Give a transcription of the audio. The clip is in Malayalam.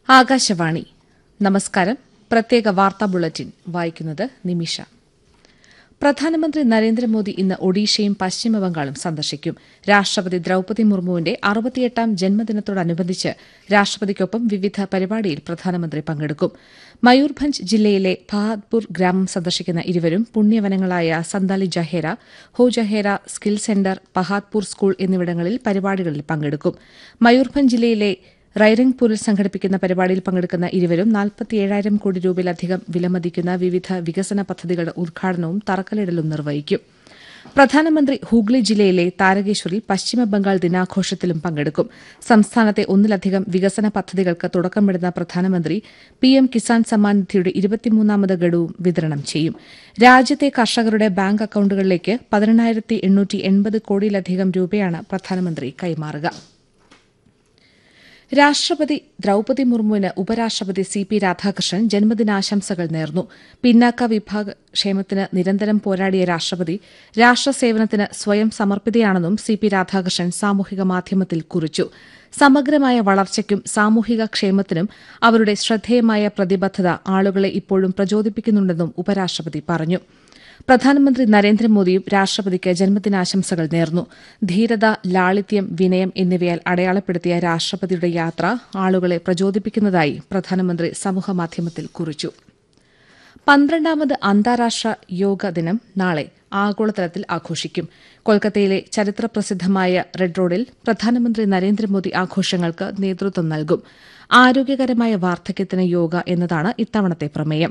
ആകാശവാണി നമസ്കാരം പ്രത്യേക വാർത്താ ബുള്ളറ്റിൻ വായിക്കുന്നത് നിമിഷ പ്രധാനമന്ത്രി നരേന്ദ്രമോദി ഇന്ന് ഒഡീഷയും പശ്ചിമബംഗാളും സന്ദർശിക്കും രാഷ്ട്രപതി ദ്രൌപദി മുർമുവിന്റെ അറുപത്തിയെട്ടാം ജന്മദിനത്തോടനുബന്ധിച്ച് രാഷ്ട്രപതിക്കൊപ്പം വിവിധ പരിപാടിയിൽ പ്രധാനമന്ത്രി പങ്കെടുക്കും മയൂർഭഞ്ച് ജില്ലയിലെ ഫഹാദ്പൂർ ഗ്രാമം സന്ദർശിക്കുന്ന ഇരുവരും പുണ്യവനങ്ങളായ Santali Jahera Ho Jahera skill centre Pahadpur school എന്നിവിടങ്ങളിൽ പരിപാടികളിൽ പങ്കെടുക്കും മയൂർഭഞ്ച് ജില്ലയിലെ റൈറംഗ്പൂരിൽ സംഘടിപ്പിക്കുന്ന പരിപാടിയിൽ പങ്കെടുക്കുന്ന ഇരുവരും നാൽപ്പത്തിയേഴായിരം കോടി രൂപയിലധികം വിലമതിക്കുന്ന വിവിധ വികസന പദ്ധതികളുടെ ഉദ്ഘാടനവും തറക്കല്ലിടലും നിർവഹിക്കും പ്രധാനമന്ത്രി ഹൂഗ്ലി ജില്ലയിലെ താരകേശ്വറിൽ പശ്ചിമബംഗാൾ ദിനാഘോഷത്തിലും പങ്കെടുക്കും സംസ്ഥാനത്തെ ഒന്നിലധികം വികസന പദ്ധതികൾക്ക് തുടക്കമിടുന്ന പ്രധാനമന്ത്രി പിഎം കിസാൻ സമ്മാൻ നിധിയുടെ ഇരുപത്തിമൂന്നാമത് ഗഡുവും വിതരണം ചെയ്യും രാജ്യത്തെ കർഷകരുടെ ബാങ്ക് അക്കൌണ്ടുകളിലേക്ക് പതിനെണ്ണായിരത്തി എണ്ണൂറ്റി എൺപത് കോടിയിലധികം രൂപയാണ് പ്രധാനമന്ത്രി കൈമാറുക രാഷ്ട്രപതി ദ്രൌപദി മുർമുവിന് ഉപരാഷ്ട്രപതി സി പി രാധാകൃഷ്ണൻ ജന്മദിനാശംസകൾ നേർന്നു പിന്നാക്ക വിഭാഗ ക്ഷേമത്തിന് നിരന്തരം പോരാടിയ രാഷ്ട്രപതി രാഷ്ട്രസേവനത്തിന് സ്വയം സമർപ്പിതയാണെന്നും സി പി രാധാകൃഷ്ണൻ സാമൂഹിക മാധ്യമത്തിൽ കുറിച്ചു സമഗ്രമായ വളർച്ചയ്ക്കും സാമൂഹിക ക്ഷേമത്തിനും അവരുടെ ശ്രദ്ധേയമായ പ്രതിബദ്ധത ആളുകളെ ഇപ്പോഴും പ്രചോദിപ്പിക്കുന്നുണ്ടെന്നും ഉപരാഷ്ട്രപതി പറഞ്ഞു പ്രധാനമന്ത്രി നരേന്ദ്രമോദിയും രാഷ്ട്രപതിക്ക് ജന്മദിനാശംസകൾ നേർന്നു ധീരത ലാളിത്യം വിനയം എന്നിവയാൽ അടയാളപ്പെടുത്തിയ രാഷ്ട്രപതിയുടെ യാത്ര ആളുകളെ പ്രചോദിപ്പിക്കുന്നതായി പ്രധാനമന്ത്രി സമൂഹമാധ്യമത്തിൽ കുറിച്ചു പന്ത്രണ്ടാമത് അന്താരാഷ്ട്ര യോഗ ദിനം നാളെ ആഗോളതലത്തിൽ ആഘോഷിക്കും കൊൽക്കത്തയിലെ ചരിത്രപ്രസിദ്ധമായ റെഡ് റോഡിൽ പ്രധാനമന്ത്രി നരേന്ദ്രമോദി ആഘോഷങ്ങൾക്ക് നേതൃത്വം നൽകും ആരോഗ്യകരമായ വാർദ്ധക്യത്തിന് യോഗ എന്നതാണ് ഇത്തവണത്തെ പ്രമേയം